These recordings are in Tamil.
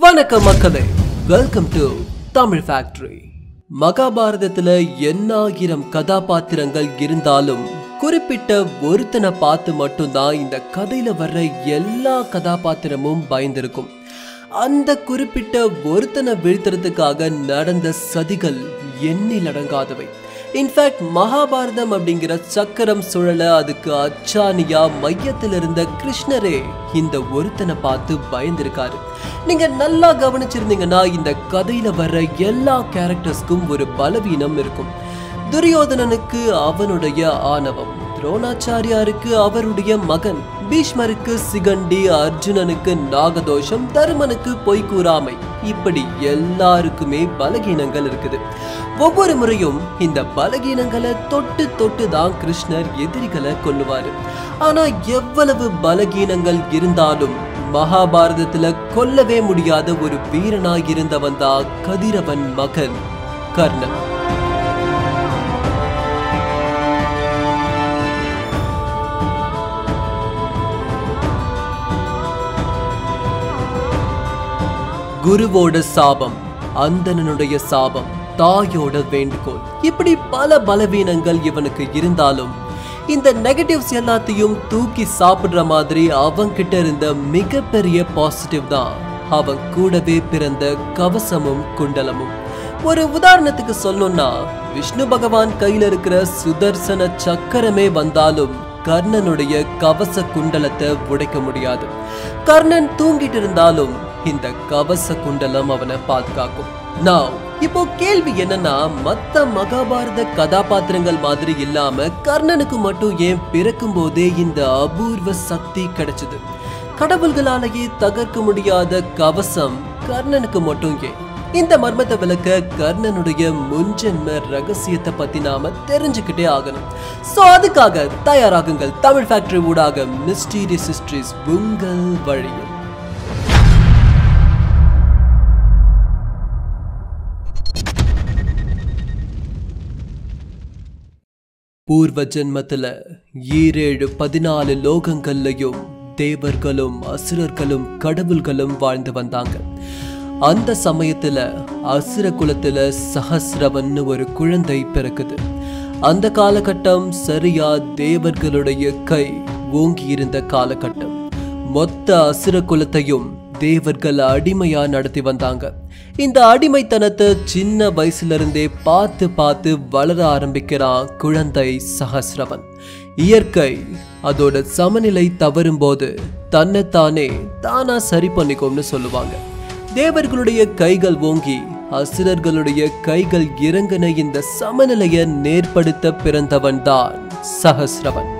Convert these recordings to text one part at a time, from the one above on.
வணக்கம் மக்களே வெல்கம் டு தமிழ் ஃபேக்டரி மகாபாரதத்துல எண்ணாயிரம் கதாபாத்திரங்கள் இருந்தாலும் குறிப்பிட்ட ஒருத்தனை பார்த்து மட்டும்தான் இந்த கதையில வர்ற எல்லா கதாபாத்திரமும் பயந்திருக்கும் அந்த குறிப்பிட்ட ஒருத்தனை வீழ்த்துறதுக்காக நடந்த சதிகள் எண்ணிலடங்காதவை இன்ஃபேக்ட் மகாபாரதம் அப்படிங்கிற சக்கரம் சுழல அதுக்கு அச்சாணியா மையத்தில் இருந்த கிருஷ்ணரே இந்த ஒருத்தனை பார்த்து பயந்திருக்காரு நீங்க நல்லா கவனிச்சிருந்தீங்கன்னா இந்த கதையில வர்ற எல்லா கேரக்டர்ஸ்க்கும் ஒரு பலவீனம் இருக்கும் துரியோதனனுக்கு அவனுடைய ஆணவம் துரோணாச்சாரியாருக்கு அவருடைய மகன் பீஷ்மருக்கு சிகண்டி அர்ஜுனனுக்கு நாகதோஷம் தருமனுக்கு பொய்கூறாமை இப்படி எல்லாருக்குமே பலகீனங்கள் இருக்குது ஒவ்வொரு முறையும் இந்த பலகீனங்களை தொட்டு தொட்டு தான் கிருஷ்ணர் எதிரிகளை கொல்லுவாரு ஆனா எவ்வளவு பலகீனங்கள் இருந்தாலும் மகாபாரதத்துல கொல்லவே முடியாத ஒரு வீரனாய் இருந்தவன் தான் கதிரவன் மகன் கர்ணன் குருவோட சாபம் அந்தணனுடைய சாபம் தாயோட வேண்டுகோள் இப்படி பல பலவீனங்கள் இவனுக்கு இருந்தாலும் இந்த நெகட்டிவ்ஸ் எல்லாத்தையும் தூக்கி சாப்பிடுற மாதிரி அவன்கிட்ட இருந்த மிகப்பெரிய பாசிட்டிவ் தான் அவன் கூடவே பிறந்த கவசமும் குண்டலமும் ஒரு உதாரணத்துக்கு சொல்லணும்னா விஷ்ணு பகவான் கையில இருக்கிற சுதர்சன சக்கரமே வந்தாலும் கர்ணனுடைய கவச குண்டலத்தை உடைக்க முடியாது கர்ணன் தூங்கிட்டு இருந்தாலும் இந்த கவச குண்டலம் அவனை பாதுகாக்கும் நான் இப்போ கேள்வி என்னன்னா மத்த மகாபாரத கதாபாத்திரங்கள் மாதிரி இல்லாம கர்ணனுக்கு மட்டும் ஏன் பிறக்கும் போதே இந்த அபூர்வ சக்தி கிடைச்சது கடவுள்களாலேயே தகர்க்க முடியாத கவசம் கர்ணனுக்கு மட்டும் ஏன் இந்த மர்மத்தை விளக்க கர்ணனுடைய முன்ஜென்ம ரகசியத்தை பத்தி நாம தெரிஞ்சுக்கிட்டே ஆகணும் சோ அதுக்காக தயாராகுங்கள் தமிழ் ஃபேக்டரி ஊடாக மிஸ்டீரியஸ் ஹிஸ்டரிஸ் உங்கள் வழியில் பூர்வ ஜென்மத்துல ஈரேழு பதினாலு லோகங்கள்லயும் தேவர்களும் அசுரர்களும் கடவுள்களும் வாழ்ந்து வந்தாங்க அந்த சமயத்துல அசுர குலத்துல சஹஸ்ரவன்னு ஒரு குழந்தை பிறக்குது அந்த காலகட்டம் சரியா தேவர்களுடைய கை ஓங்கி இருந்த காலகட்டம் மொத்த அசுர குலத்தையும் தேவர்கள் அடிமையா நடத்தி வந்தாங்க இந்த அடிமைத்தனத்தை சின்ன வயசுல இருந்தே பார்த்து பார்த்து வளர ஆரம்பிக்கிறான் குழந்தை சஹஸ்ரவன் இயற்கை அதோட சமநிலை தவறும் போது தன்னைத்தானே தானா சரி பண்ணிக்கும்னு சொல்லுவாங்க தேவர்களுடைய கைகள் ஓங்கி அசுரர்களுடைய கைகள் இறங்கின இந்த சமநிலையை நேர்படுத்த பிறந்தவன் தான் சஹஸ்ரவன்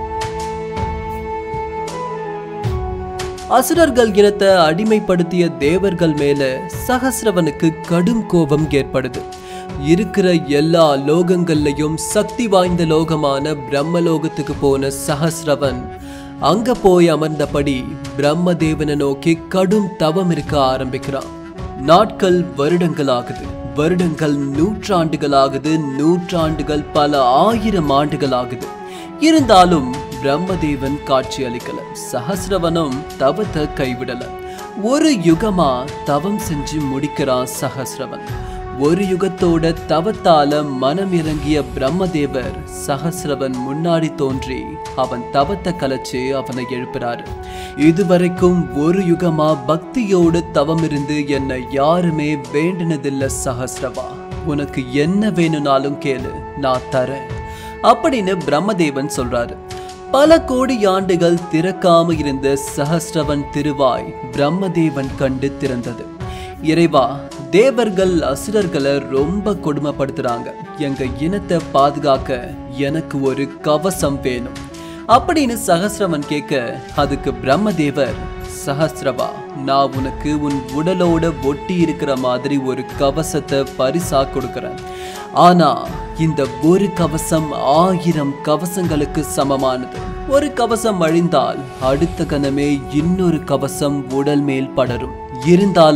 அசுரர்கள் இனத்தை அடிமைப்படுத்திய தேவர்கள் மேல சகசிரவனுக்கு கடும் கோபம் ஏற்படுது இருக்கிற எல்லா லோகங்கள்லயும் சக்தி வாய்ந்த லோகமான பிரம்மலோகத்துக்கு போன சகசிரவன் அங்க போய் அமர்ந்தபடி பிரம்மதேவனை நோக்கி கடும் தவம் இருக்க ஆரம்பிக்கிறான் நாட்கள் வருடங்கள் ஆகுது வருடங்கள் நூற்றாண்டுகள் ஆகுது நூற்றாண்டுகள் பல ஆயிரம் ஆண்டுகள் ஆகுது இருந்தாலும் பிரம்மதேவன் காட்சி அளிக்கல சஹசிரவனும் தவத்தை கைவிடல ஒரு யுகமா தவம் செஞ்சு முடிக்கிறான் சஹசிரவன் ஒரு யுகத்தோட தவத்தால மனம் இறங்கிய பிரம்மதேவர் சஹசிரவன் முன்னாடி தோன்றி அவன் தவத்தை கலைச்சு அவனை எழுப்புறாரு இதுவரைக்கும் ஒரு யுகமா பக்தியோடு தவம் இருந்து என்னை யாருமே வேண்டினதில்ல சஹசிரவா உனக்கு என்ன வேணும்னாலும் கேளு நான் தரேன் அப்படின்னு பிரம்மதேவன் சொல்றாரு பல கோடி ஆண்டுகள் திறக்காம இருந்த சஹஸ்ரவன் திருவாய் பிரம்மதேவன் கண்டு திறந்தது இறைவா தேவர்கள் அசுரர்களை ரொம்ப கொடுமைப்படுத்துறாங்க எங்க இனத்தை பாதுகாக்க எனக்கு ஒரு கவசம் வேணும் அப்படின்னு சஹஸ்ரவன் கேட்க அதுக்கு பிரம்மதேவர் சஹஸ்ரவா நான் உனக்கு உன் உடலோட ஒட்டி இருக்கிற மாதிரி ஒரு கவசத்தை பரிசா கொடுக்கறேன் ஆனா இந்த ஒரு கவசம் ஆயிரம் கவசங்களுக்கு சமமானது ஒரு கவசம் அழிந்தால் அடுத்த கணமே இன்னொரு கவசம் உடல் மேல் படரும் இருந்தாலும்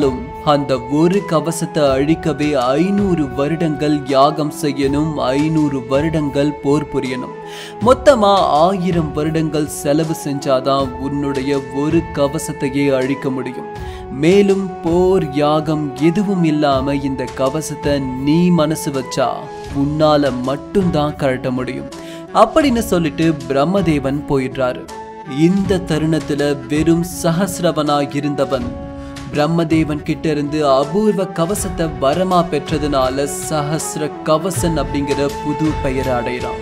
அந்த ஒரு கவசத்தை அழிக்கவே ஐநூறு வருடங்கள் யாகம் செய்யணும் ஐநூறு வருடங்கள் போர் புரியணும் மொத்தமா ஆயிரம் வருடங்கள் செலவு செஞ்சாதான் உன்னுடைய ஒரு கவசத்தையே அழிக்க முடியும் மேலும் போர் யாகம் எதுவும் இல்லாம இந்த கவசத்தை நீ மனசு வச்சா உன்னால மட்டும்தான் கழட்ட முடியும் அப்படின்னு சொல்லிட்டு பிரம்மதேவன் போயிடுறாரு இந்த தருணத்துல வெறும் சஹசிரவனாய் இருந்தவன் பிரம்மதேவன் கிட்ட இருந்து அபூர்வ கவசத்தை வரமா பெற்றதுனால சஹஸ்ர கவசன் அப்படிங்கிற புது பெயரை அடைகிறான்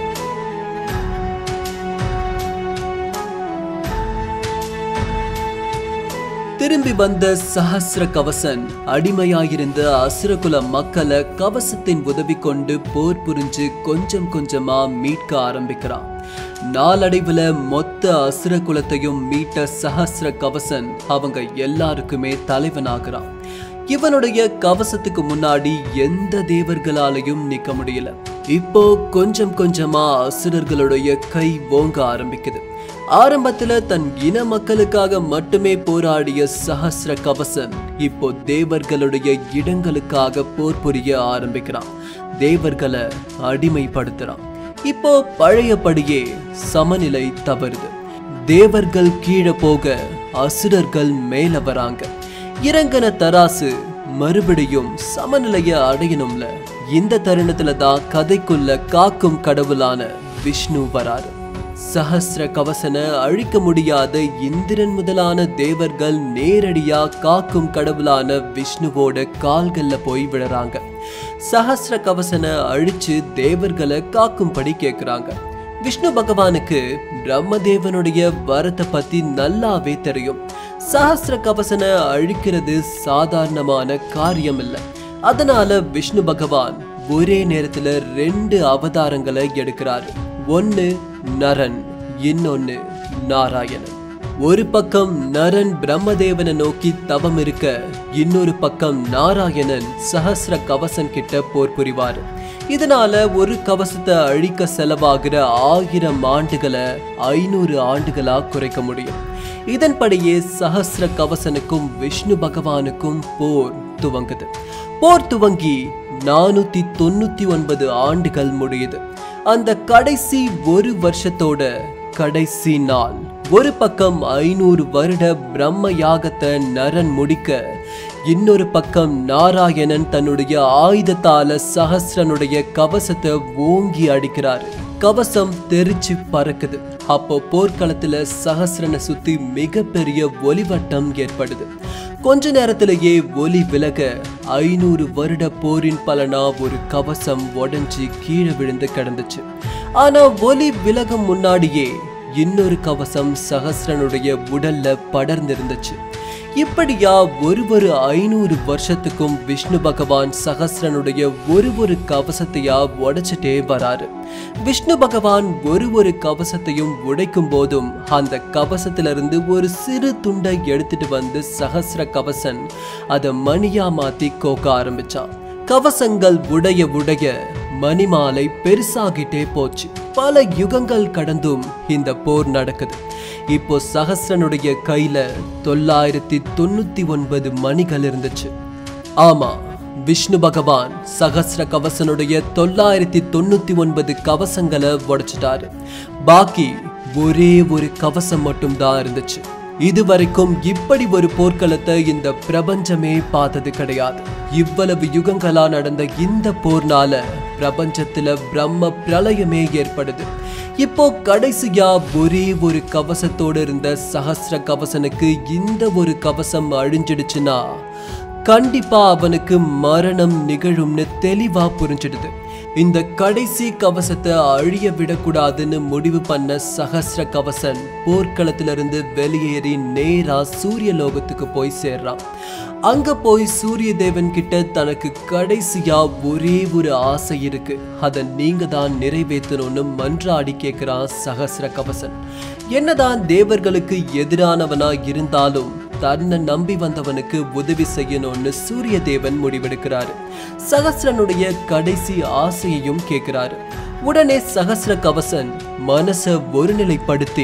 திரும்பி வந்த சஹஸ்ர கவசன் அடிமையாயிருந்த அசுரகுல மக்களை கவசத்தின் உதவி கொண்டு போர் புரிஞ்சு கொஞ்சம் கொஞ்சமா மீட்க ஆரம்பிக்கிறான் நாளடைவுல மொத்த அசுர குலத்தையும் மீட்ட சஹஸ்ர கவசன் அவங்க எல்லாருக்குமே தலைவனாகிறான் இவனுடைய கவசத்துக்கு முன்னாடி எந்த தேவர்களாலையும் நிக்க முடியல இப்போ கொஞ்சம் கொஞ்சமா அசுரர்களுடைய கை ஓங்க ஆரம்பிக்குது ஆரம்பத்துல தன் இன மக்களுக்காக மட்டுமே போராடிய சஹஸ்ர கவசன் இப்போ தேவர்களுடைய இடங்களுக்காக போர் புரிய ஆரம்பிக்கிறான் தேவர்களை அடிமைப்படுத்துறான் இப்போ பழையபடியே சமநிலை தவறுது தேவர்கள் கீழே போக அசுரர்கள் மேல வராங்க இறங்கன தராசு மறுபடியும் சமநிலைய அடையணும்ல இந்த தருணத்துல தான் கதைக்குள்ள காக்கும் கடவுளான விஷ்ணு வராரு சஹஸ்ர கவசனை அழிக்க முடியாத இந்திரன் முதலான தேவர்கள் நேரடியா காக்கும் கடவுளான விஷ்ணுவோட கால்கள்ல போய் விழறாங்க சஹஸ்ர கவசனை அழிச்சு தேவர்களை காக்கும்படி கேக்குறாங்க விஷ்ணு பகவானுக்கு பிரம்மதேவனுடைய வரத்தை பத்தி நல்லாவே தெரியும் சஹஸ்ர கவசனை அழிக்கிறது சாதாரணமான காரியம் இல்ல அதனால விஷ்ணு பகவான் ஒரே நேரத்துல ரெண்டு அவதாரங்களை எடுக்கிறாரு ஒன்னு நரன் இன்னொன்னு நாராயணன் ஒரு பக்கம் நரன் பிரம்மதேவனை நோக்கி தவம் இருக்க இன்னொரு பக்கம் நாராயணன் சஹஸ்ர கவசன் கிட்ட போர் புரிவார் இதனால ஒரு கவசத்தை அழிக்க செலவாகிற ஆயிரம் ஆண்டுகளை ஐநூறு ஆண்டுகளா குறைக்க முடியும் இதன்படியே சஹஸ்ர கவசனுக்கும் விஷ்ணு பகவானுக்கும் போர் துவங்குது போர் துவங்கி நானூத்தி தொண்ணூத்தி ஒன்பது ஆண்டுகள் முடியுது அந்த கடைசி ஒரு வருஷத்தோட கடைசி நாள் ஒரு பக்கம் ஐநூறு வருட பிரம்ம யாகத்தை நரன் முடிக்க இன்னொரு பக்கம் நாராயணன் தன்னுடைய ஆயுதத்தால சஹஸ்ரனுடைய கவசத்தை ஓங்கி அடிக்கிறாரு கவசம் தெரிச்சு பறக்குது அப்போ போர்க்களத்துல சஹஸ்ரனை சுத்தி மிகப்பெரிய ஒலிவட்டம் ஏற்படுது கொஞ்ச நேரத்திலேயே ஒலி விலக ஐநூறு வருட போரின் பலனா ஒரு கவசம் உடைஞ்சு கீழே விழுந்து கிடந்துச்சு ஆனா ஒலி விலகும் முன்னாடியே இன்னொரு கவசம் சஹஸ்ரனுடைய உடல்ல படர்ந்திருந்துச்சு இப்படியா ஒரு ஒரு ஐநூறு வருஷத்துக்கும் விஷ்ணு பகவான் சஹஸ்ரனுடைய ஒரு ஒரு கவசத்தையா உடைச்சிட்டே வராரு விஷ்ணு பகவான் ஒரு ஒரு கவசத்தையும் உடைக்கும் போதும் அந்த கவசத்திலிருந்து ஒரு சிறு துண்டை எடுத்துட்டு வந்து சஹஸ்ர கவசன் அதை மணியா மாத்தி கோக்க ஆரம்பிச்சான் கவசங்கள் உடைய உடைய மணிமாலை பெருசாகிட்டே போச்சு பல யுகங்கள் கடந்தும் இந்த போர் நடக்குது இப்போ சஹஸ்ரனுடைய கையில தொள்ளாயிரத்தி தொண்ணூத்தி ஒன்பது மணிகள் இருந்துச்சு ஆமா விஷ்ணு பகவான் சஹஸ்ர கவசனுடைய தொள்ளாயிரத்தி தொண்ணூத்தி ஒன்பது கவசங்களை உடைச்சிட்டாரு பாக்கி ஒரே ஒரு கவசம் மட்டும் தான் இருந்துச்சு இதுவரைக்கும் இப்படி ஒரு போர்க்களத்தை இந்த பிரபஞ்சமே பார்த்தது கிடையாது இவ்வளவு யுகங்களா நடந்த இந்த போர்னால பிரபஞ்சத்துல பிரம்ம பிரளயமே ஏற்படுது இப்போ கடைசியா ஒரே ஒரு கவசத்தோட இருந்த சஹஸ்ர கவசனுக்கு இந்த ஒரு கவசம் அழிஞ்சிடுச்சுன்னா கண்டிப்பா அவனுக்கு மரணம் நிகழும்னு தெளிவா புரிஞ்சிடுது இந்த கடைசி கவசத்தை அழிய விடக்கூடாதுன்னு முடிவு பண்ண சஹஸ்ர கவசன் போர்க்களத்திலிருந்து வெளியேறி நேரா சூரிய லோகத்துக்கு போய் சேர்றான் அங்க போய் சூரிய தேவன் கிட்ட தனக்கு கடைசியா ஒரே ஒரு ஆசை இருக்கு அதை நீங்க தான் நிறைவேற்றணும்னு மன்றாடி கேட்கிறான் சஹஸ்ர கவசன் என்னதான் தேவர்களுக்கு எதிரானவனா இருந்தாலும் தன்னை நம்பி வந்தவனுக்கு உதவி செய்யணும்னு சூரிய தேவன் முடிவெடுக்கிறாரு சகஸ்ரனுடைய கடைசி ஆசையையும் கேட்கிறாரு உடனே சகஸ்ர கவசன் மனச ஒருநிலைப்படுத்தி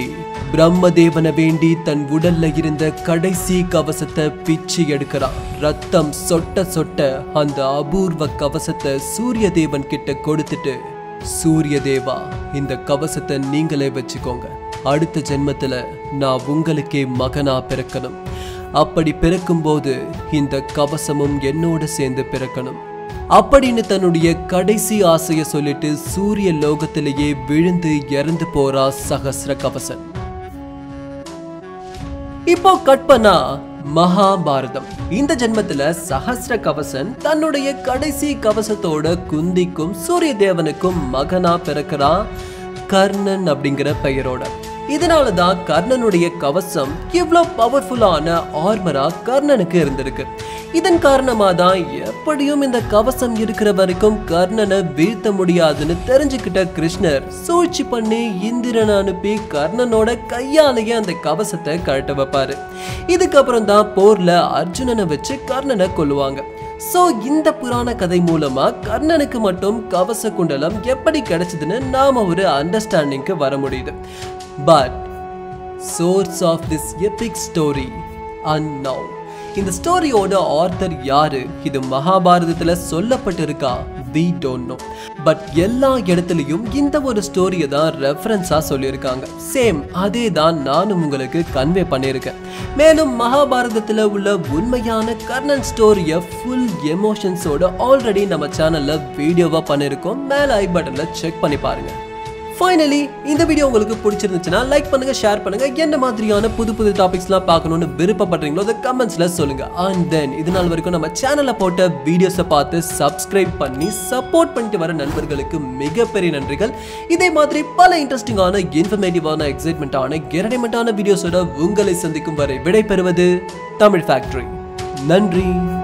பிரம்மதேவனை வேண்டி தன் உடல்ல இருந்த கடைசி கவசத்தை பிச்சு எடுக்கிறான் ரத்தம் சொட்ட சொட்ட அந்த அபூர்வ கவசத்தை சூரிய தேவன் கிட்ட கொடுத்துட்டு சூரிய தேவா இந்த கவசத்தை நீங்களே வச்சுக்கோங்க அடுத்த ஜென்மத்துல நான் உங்களுக்கே மகனா பிறக்கணும் அப்படி பிறக்கும்போது இந்த கவசமும் என்னோட சேர்ந்து பிறக்கணும் அப்படின்னு தன்னுடைய கடைசி ஆசைய சொல்லிட்டு சூரிய லோகத்திலேயே விழுந்து இறந்து போறா சகஸ்ர கவசன் இப்போ கட் பண்ணா மகாபாரதம் இந்த ஜென்மத்துல சஹஸ்ர கவசன் தன்னுடைய கடைசி கவசத்தோட குந்திக்கும் சூரிய தேவனுக்கும் மகனா பிறக்கிறான் கர்ணன் அப்படிங்கிற பெயரோட இதனால தான் கர்ணனுடைய கவசம் இவ்வளோ பவர்ஃபுல்லான ஆர்மரா கர்ணனுக்கு இருந்திருக்கு இதன் காரணமா தான் எப்படியும் இந்த கவசம் இருக்கிற வரைக்கும் கர்ணனை வீழ்த்த முடியாதுன்னு தெரிஞ்சுக்கிட்ட கிருஷ்ணர் சூழ்ச்சி பண்ணி இந்திரனை அனுப்பி கர்ணனோட கையாலேயே அந்த கவசத்தை கழட்ட வைப்பாரு இதுக்கப்புறம் தான் போர்ல அர்ஜுனனை வச்சு கர்ணனை கொல்லுவாங்க சோ இந்த புராண கதை மூலமா கர்ணனுக்கு மட்டும் கவச குண்டலம் எப்படி கிடைச்சதுன்னு நாம ஒரு அண்டர்ஸ்டாண்டிங்க்கு வர முடியுது but source of this epic story unknown இந்த ஸ்டோரியோட ஆர்த்தர் யாரு இது மகாபாரதத்துல சொல்லப்பட்டிருக்கா we don't know பட் எல்லா இடத்துலயும் இந்த ஒரு ஸ்டோரியை தான் ரெஃபரன்ஸா சொல்லியிருக்காங்க சேம் அதே தான் நானும் உங்களுக்கு கன்வே பண்ணியிருக்கேன் மேலும் மகாபாரதத்துல உள்ள உண்மையான கர்ணன் ஸ்டோரியை ஃபுல் எமோஷன்ஸோட ஆல்ரெடி நம்ம சேனல்ல வீடியோவா பண்ணியிருக்கோம் மேல ஐ பட்டன்ல செக் பண்ணி பாருங்க ஃபைனலி இந்த வீடியோ உங்களுக்கு பிடிச்சிருந்துச்சுன்னா லைக் பண்ணுங்க ஷேர் பண்ணுங்க என்ன மாதிரியான புது புது டாபிக்ஸ்லாம் பார்க்கணும்னு விருப்பப்படுறீங்களோ அதை கமெண்ட்ஸ்ல சொல்லுங்க அண்ட் தென் இது நாள் வரைக்கும் நம்ம சேனல்ல போட்ட வீடியோஸை பார்த்து சப்ஸ்கிரைப் பண்ணி சப்போர்ட் பண்ணிட்டு வர நண்பர்களுக்கு மிகப்பெரிய நன்றிகள் இதே மாதிரி பல இன்ட்ரெஸ்டிங்கான இன்ஃபர்மேட்டிவான எக்ஸைட்மெண்ட்டான எரடைமெண்ட்டான வீடியோஸோட உங்களை சந்திக்கும் வரை விடை பெறுவது தமிழ் ஃபேக்டரி நன்றி